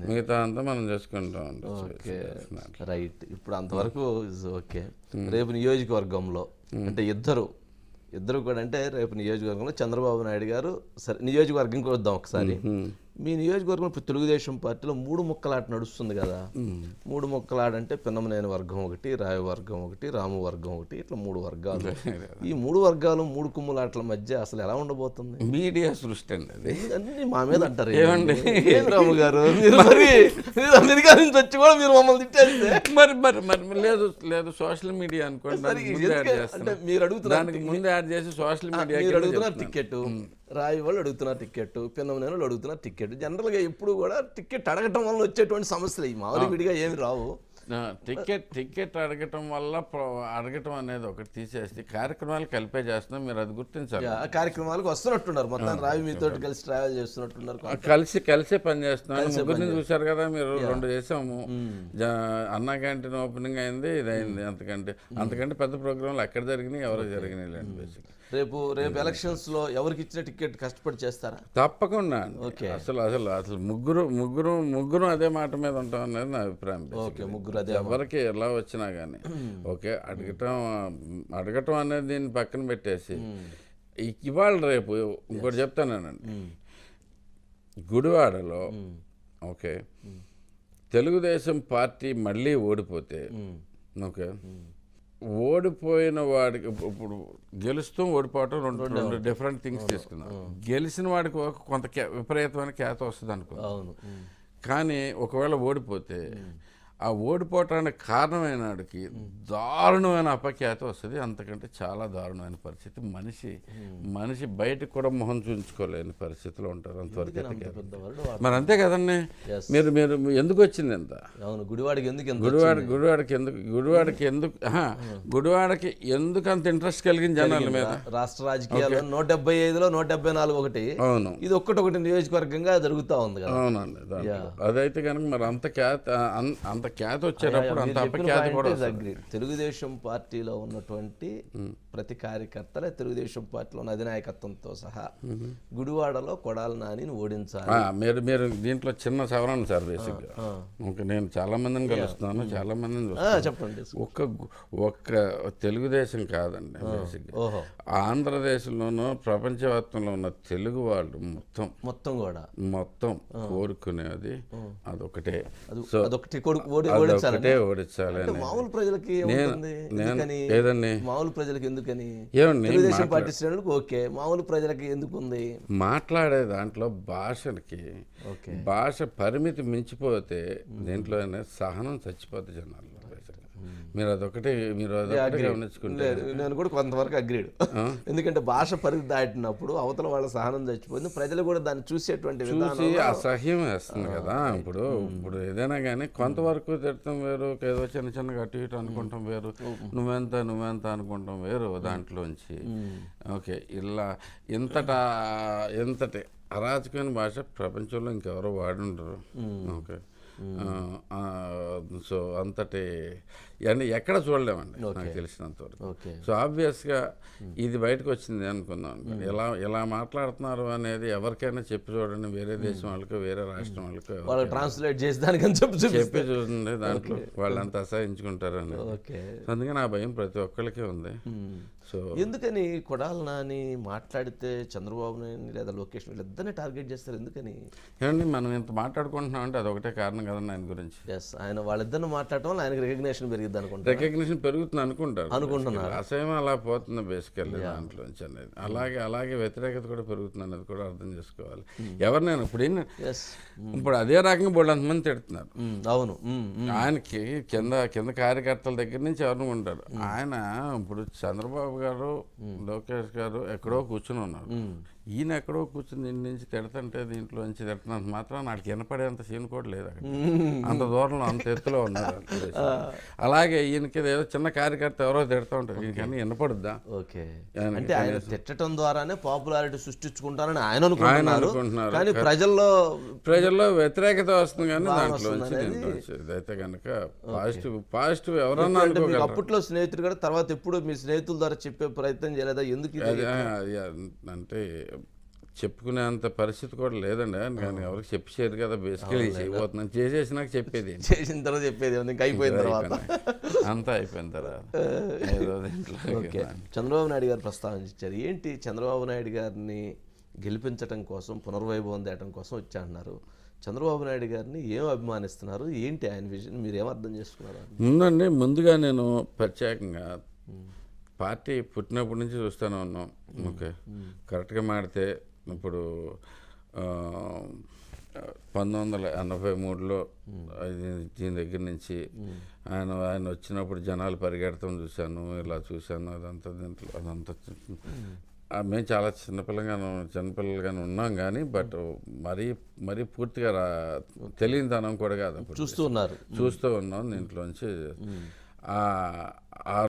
మిగతా అంతా మనం చేసుకుంటాం ఉండొచ్చు. ఓకే రైట్ ఇప్పుడు అంతవరకు is ఓకే రేపు నియోజకవర్గంలో అంటే ఇద్దరు ఇద్దరు కూడా అంటే రేపు నియోజకవర్గంలో చంద్రబాబు నాయుడు గారు సరే నియోజకవర్గంకి వద్దాం ఒకసారి మీ నియోజకవర్గంలో ఇప్పుడు తెలుగుదేశం పార్టీలో మూడు ముక్కలాట నడుస్తుంది కదా మూడు ముక్కలాట అంటే పిన్నమనేని వర్గం ఒకటి రాయ వర్గం ఒకటి రాము వర్గం ఒకటి ఇట్లా మూడు వర్గాలు ఈ మూడు వర్గాలు మూడు కుమ్ములాట్ల మధ్య అసలు ఎలా ఉండబోతుంది మీడియా సృష్టి అండి అది అన్ని మా మీద అంటారు ఏమండి? ఏం రాము గారు మీరు మరి మీరు అమెరికా నుంచి వచ్చి కూడా మీరు మమ్మల్ని తిట్టేస్తే మరి మరి మరి లేదు లేదు సోషల్ మీడియా అనుకోండి దానికి ముందు యాడ్ ఎందుకే- చేస్తున్నాం. అంటే మీరు అడుగుతున్నారు దానికి ముందు యాడ్ చేసి సోషల్ మీడియా మీరు అడుగుతున్నారు టికెట్ రాయి వాళ్ళు అడుగుతున్నారు టికెట్ పిన్నమనేని వాళ్ళు అడుగుతున్నారు టికెట్ జనరల్గా ఎప్పుడు కూడా టికెట్ అడగటం వల్ల వచ్చేటువంటి సమస్యలు ఈ మామూలు విడిగా ఏమి రావు టికెట్ టికెట్ అడగటం వల్ల ప్ర- అడగటం అనేది ఒకటి తీసేసి కార్యక్రమాలు కలిపే చేస్తున్నాం మీరు అది గుర్తించాలి ఆ కార్యక్రమాలకు వస్తున్నట్టున్నారు మొత్తం రావి మీతో కలిసి ట్రావెల్ చేస్తున్నట్టున్నారు కలిసి కలిసే పని చేస్తున్నాం ముగ్గురిని చూశారు కదా మీరు రెండు చేసాము జా- అన్నా క్యాంటీన్ ఓపెనింగ్ అయింది ఇది అయింది అంతకంటే అంతకంటే పెద్ద ప్రోగ్రాంలు ఎక్కడ జరిగినాయి ఎవరు జరిగినాయి లేండి బేసిక్ రేపు రేపు ఎలక్షన్స్ లో ఎవరికి ఇచ్చిన టికెట్ కష్టపడి చేస్తారా తప్పకుండా అండి. ఓకే. అసలు అసలు అసలు ముగ్గురు ముగ్గురు ముగ్గురు అదే మాట మీద ఉంటాం అనేది నా అభిప్రాయం basically. ఓకే ముగ్గురు అదే ఎవరికి ఎలా వచ్చినా కానీ ఓకే అడగటం అడగటం అనేది దీన్ని పక్కన పెట్టేసి ఇ- ఇవాళ రేపు ఇంకోటి చెప్తానండి గుడివాడలో ఓకే తెలుగుదేశం పార్టీ మళ్ళీ ఓడిపోతే ఓకే ఓడిపోయిన వాడికి ఇప్పు- ఇప్పుడు గెలుస్తూ ఓడిపోవటం రెండు రెండు డిఫరెంట్ థింగ్స్ తీసుకుందాం గెలిచిన వాడికి ఒక కొంత ఖ్యా- విపరీతమైన ఖ్యాత వస్తుంది అనుకో అవును ఉమ్. కానీ ఒకవేళ ఓడిపోతే ఆ ఓడిపోవటానికి కారణమైన వాడికి దారుణమైన అపఖ్యాతి వస్తుంది అంతకంటే చాలా దారుణమైన పరిస్థితి మనిషి మనిషి బయటకు కూడా మొహం చూపించుకోలేని పరిస్థితిలో ఉంటారు అంతవరకు అయితే కాదు. పెద్దవాళ్ళు మరి అంతే కదండి Yes. మీరు మీరు ఎందుకు వచ్చింది ఎంత అవును గుడివాడికి ఎందుకు ఎంత గుడివాడ గుడివాడకి ఎందుకు గుడివాడకి ఎందుకు ఆహా, గుడివాడకి ఎందుకు అంత ఇంట్రెస్ట్ కలిగిన జనాల మీద రాష్ట్ర రాజకీయాల్లో నూట డెబ్బై ఐదులో నూట డెబ్బై నాలుగు ఒకటి అవును ఇది ఒక్కటొకటి నియోజకవర్గంగా జరుగుతా ఉంది కదా అవునండి దాంట్లో. అదైతే కనుక మరి అంత ఖ్యాత అన్- అంత ఖ్యాత వచ్చేటప్పుడు అంత మీరు చెప్పిన అపఖ్యాతి point కూడా is agreed. తెలుగుదేశం పార్టీలో ఉన్నటువంటి ప్రతి కార్యకర్తలే తెలుగుదేశం పార్టీలో ఉన్న అధినాయకత్వంతో సహా గుడివాడలో కొడాల నానిని ఓడించాలి ఆ, మీరు మీరు దీంట్లో చిన్న సవరణ సార్ బేసిక్గా ఓకే నేను చాలా మందిని కలుస్తున్నాను చాలా మందిని ఆ, చూస్తాను చెప్పండి ఒక్క గు- ఒక్క తెలుగుదేశం కాదండి బేసిక్గా ఓహో ఆంధ్రదేశంలోనూ ప్రపంచవ్యాప్తంలో ఉన్న తెలుగు వాళ్ళు మొత్తం మొత్తం కూడా మొత్తం కోరుకునేది అదొకటే అది- సో అదొకటి కొడుకు ఓడి ఓడించాలి అదొకటే ఓడించాలి అంటే అని మామూలు ప్రజలకి ఏముంటుంది నేను ఎందుకని ఏదండి మామూలు ప్రజలకి ఎందుకని ఏమండి తెలుగుదేశం పార్టీ శ్రేణులకు ఓకే మామూలు ప్రజలకి ఎందుకు ఉంది మాట్లాడే దాంట్లో భాషకి ఓకే భాష పరిమితి మించిపోతే దీంట్లో సహనం చచ్చిపోతే జనాల్లో మీరు అదొకటి మీరు అదొకటి గమనించుకుంటే లేదు, నేను కూడా కొంతవరకు అగ్రీడ్ ఎందుకంటే భాష పరిధి దాటినప్పుడు అవతల వాళ్ళ సహనం చచ్చిపోయింది ప్రజలు కూడా దాన్ని చూసేటువంటి విధానం చూసి అసహ్యం వేస్తుంది కదా ఇప్పుడు ఇప్పుడు ఏదైనా కానీ కొంతవరకు తిడతాం వేరు ఏదో చిన్న చిన్నగా అటు ఇటు అనుకుంటాం వేరు నువ్వెంత నువ్వెంత అనుకుంటాం వేరు దాంట్లోంచి ఓకే ఇలా ఇంతట ఇంతటి అరాచకమైన భాష ప్రపంచంలో ఇంకెవరో వాడుండరు ఓకే సో అంతటి ఇవన్నీ ఎక్కడ చూడలేమండి నాకు తెలిసినంత వరకు ఓకే సో ఆబ్వియస్గా ఇది బయటకు వచ్చింది అనుకుందాం అనుకోండి. ఎలా ఎలా మాట్లాడుతున్నారు అనేది ఎవరికైనా చెప్పి చూడండి వేరే దేశం వాళ్ళకో వేరే రాష్ట్రం వాళ్ళకో ఎవరికైనా. వాళ్ళకి ట్రాన్స్లేట్ చేసి దానికని చెప్పి చూపిస్తే చెప్పి చూడండి దాంట్లో వాళ్ళంతా అసహించుకుంటారని ఓకే అందుకని ఆ భయం ప్రతి ఒక్కరికి ఉంది సో ఎందుకని కొడాల నాని మాట్లాడితే చంద్రబాబు నాయుడు లేదా లోకేష్ వీళ్ళిద్దరిని టార్గెట్ చేస్తారు ఎందుకని ఏమండి మనం ఇంత మాట్లాడుకుంటున్నాం అంటే అదొకటే కారణం కదండి ఆయన గురించి ఎస్ ఆయన వాళ్ళిద్దరిని మాట్లాడటం వల్ల ఆయనకి రికగ్నేషన్ పెరిగిద్ది అనుకుంటా రికగ్నిషన్ పెరుగుతుంది అనుకుంటారు అనుకుంటున్నారు. basically. అసహ్యం అలా పోతుంది బేసికల్లీ దాంట్లోంచి అనేది అలాగే అలాగే వ్యతిరేకత కూడా పెరుగుతుంది అనేది కూడా అర్థం చేసుకోవాలి ఎవరినైనా ఇప్పుడు ఈయన- ఎస్ ఇప్పుడు అదే రకంగా బోళ్ళు అంతమంది తిడుతున్నారు అవును ఉమ్, ఉమ్. ఆయనకి కింద కింద కార్యకర్తల దగ్గర నుంచి ఎవరు ఉంటారు ఆయన ఇప్పుడు చంద్రబాబు గారు లోకేష్ గారు ఎక్కడో కూర్చుని ఉన్నారు ఈయన ఎక్కడో కూర్చుని దీని నుంచి తిడతంటే దీంట్లో నుంచి తిడుతున్నంత మాత్రం నాకు వినపడేంత సీన్ కూడా లేదు అక్కడ అంత దూరంలో అంత ఎత్తులో ఉన్నారు అలాగే ఈయనకి ఏదో చిన్న కార్యకర్త ఎవరో తిడతా ఉంటారు ఈయనకన్నా వినపడుద్దా ఓకే ఆయనకి అంటే ఆయన తిట్టడం ద్వారానే పాపులారిటీ సృష్టించుకుంటారని ఆయన అనుకుంటున్నారు అనుకుంటున్నారు. కానీ ప్రజల్లో ప్రజల్లో వ్యతిరేకత వస్తుంది కానీ దాంట్లో నుంచి దీంట్లో నుంచి ఇదైతే కనుక పాజిటివ్ పాజిటివ్ ఎవరన్నా అంటే మీకు అనుకోగలరు అప్పట్లో స్నేహితుడు కూడా తర్వాత ఎప్పుడు మీ స్నేహితుల ద్వారా చెప్పే ప్రయత్నం చేయలేదా ఎందుకు ఇది అది, ఆ, అది అంటే చెప్పుకునేంత పరిస్థితి కూడా లేదండి కానీ ఎవరికి చెప్పి చేయరు కదా బేసికలీ చేయబోతున్నాను చేసేసినాక చెప్పేది ఏంటి? చేసిన తర్వాత చెప్పేది ఏముంది ఇంకా అయిపోయిన తర్వాత అయిపోయినాయి. అంతా అయిపోయిన తర్వాత ఏదో దీంట్లో ఓకే చంద్రబాబు నాయుడు గారు ప్రస్తావించారు ఏంటి చంద్రబాబు నాయుడు గారిని గెలిపించడం కోసం పునర్వైభవం తేయడం కోసం వచ్చా అన్నారు చంద్రబాబు నాయుడు గారిని ఏం అభిమానిస్తున్నారు ఏంటి ఆయన విజన్ మీరు ఏం అర్థం చేసుకున్నారు ముందండి ముందుగా నేను ప్రత్యేకంగా పార్టీ పుట్టినప్పటి నుంచి చూస్తూనే ఉన్నాం ఓకే కరెక్ట్గా మాడితే ఇప్పుడు ఆ, పంతొమ్మిది వందల ఎనభై మూడులో ఇది- దీని దగ్గర నుంచి ఆయన ఆయన వచ్చినప్పుడు జనాలు పరిగెడతాం చూశాను ఇలా చూశాను అదంతా దీంట్లో అదంతా చూ- ఆ, మేము చాలా చిన్నపిల్లగాను చిన్నపిల్లలుగానే ఉన్నాం కానీ బట్ మరీ మరీ పూర్తిగా రా తెలియనితనం కూడా కాదు అప్పుడు చూస్తూ ఉన్నారు చూస్తూ ఉన్నాం దీంట్లోంచి ఆ ఆ